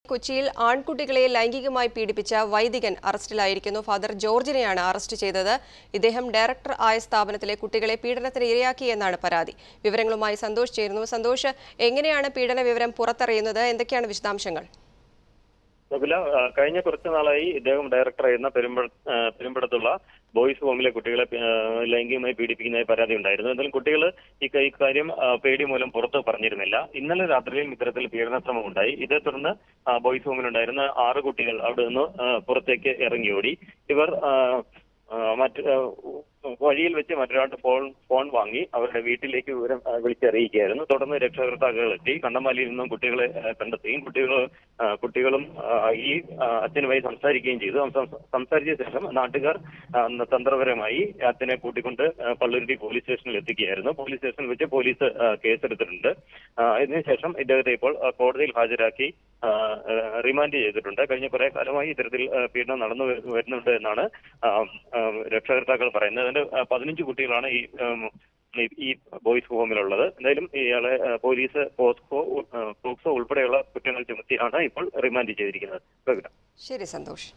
കൊച്ചിയിൽ ആൺകുട്ടികളെ ലൈംഗികമായി പീഡിപ്പിച്ച വൈദികൻ അറസ്റ്റിലായിരിക്കുന്നു ഫാദർ ജോർജിനെയാണ് അറസ്റ്റ് ചെയ്തത് ഇദ്ദേഹം ഡയറക്ടർ ആയ സ്ഥാപനത്തിലെ കുട്ടികളെ പീഡനത്തിന് ഇരയാക്കിയെന്നാണ് പരാതി വിവരങ്ങളുമായി സന്തോഷ് ചേരുന്നു സന്തോഷ് എങ്ങനെയാണ് പീഡന വിവരം പുറത്തറിയുന്നത് എന്തൊക്കെയാണ് വിശദാംശങ്ങൾ നബില ആ, കഴിഞ്ഞ കുറച്ചു നാളായി ഇദ്ദേഹം ഡയറക്ടർ ആയിരുന്ന പെരുമ്പ ആ, പെരുമ്പടത്തുള്ള ബോയ്സ് ഹോമിലെ കുട്ടികളെ ആ, ലൈംഗികമായി പീഡിപ്പിക്കുന്നതായി പരാതി ഉണ്ടായിരുന്നു എന്നാലും കുട്ടികൾ ഈ ക- ഇക്കാര്യം ആ, പേടി മൂലം പുറത്ത് പറഞ്ഞിരുന്നില്ല ഇന്നലെ രാത്രിയും ഇത്തരത്തിൽ പീഡന ശ്രമം ഉണ്ടായി ഇതേ തുടർന്ന് ആ, ബോയ്സ് ഹോമിലുണ്ടായിരുന്ന ആറ് കുട്ടികൾ അവിടെ നിന്ന് ആ, പുറത്തേക്ക് ഇറങ്ങിയോടി ഇവർ ആ, ആ, മറ്റ് ആ, വഴിയിൽ വെച്ച് മറ്റൊരാളുടെ ഫോൺ ഫോൺ വാങ്ങി അവരുടെ വീട്ടിലേക്ക് വിവരം ആ, വിളിച്ചറിയിക്കുകയായിരുന്നു തുടർന്ന് രക്ഷകർത്താക്കൾ എത്തി കണ്ടമാലിയിൽ നിന്നും കുട്ടികളെ ആ, കണ്ടെത്തുകയും കുട്ടികൾ ആ, കുട്ടികളും ആ, ഈ ആ, അച്ഛനുമായി സംസാരിക്കുകയും ചെയ്തു സംസ- സംസാരിച്ച ശേഷം നാട്ടുകാർ ആ, തന്ത്രപരമായി അച്ഛനെ കൂട്ടിക്കൊണ്ട് ആ, പള്ളുരുത്തി പോലീസ് സ്റ്റേഷനിൽ എത്തിക്കുകയായിരുന്നു പോലീസ് സ്റ്റേഷനിൽ വെച്ച് പോലീസ് ആ, കേസെടുത്തിട്ടുണ്ട് ആ, ഇതിനുശേഷം ഇദ്ദേഹത്തെ ഇപ്പോൾ ആ, കോടതിയിൽ ഹാജരാക്കി ആ, ആ, റിമാൻഡ് ചെയ്തിട്ടുണ്ട് കഴിഞ്ഞ കുറെ കാലമായി ഇത്തരത്തിൽ ആ, പീഡനം നടന്നു വരു- വരുന്നുണ്ട് എന്നാണ് ആ, ആ, രക്ഷകർത്താക്കൾ പറയുന്നത് അതിന്റെ ആ, പതിനഞ്ച് കുട്ടികളാണ് ഈ ഉം, ഈ- ഈ ബോയ്സ് ഹോമിലുള്ളത് എന്തായാലും ഇയാളെ ആ, പോലീസ് പോസ്കോ ഉ- ആ, പോക്സോ ഉൾപ്പെടെയുള്ള കുറ്റങ്ങൾ ചുമത്തിയാണ് ഇപ്പോൾ റിമാൻഡ് ചെയ്തിരിക്കുന്നത് പ്രവീണ ശരി സന്തോഷ്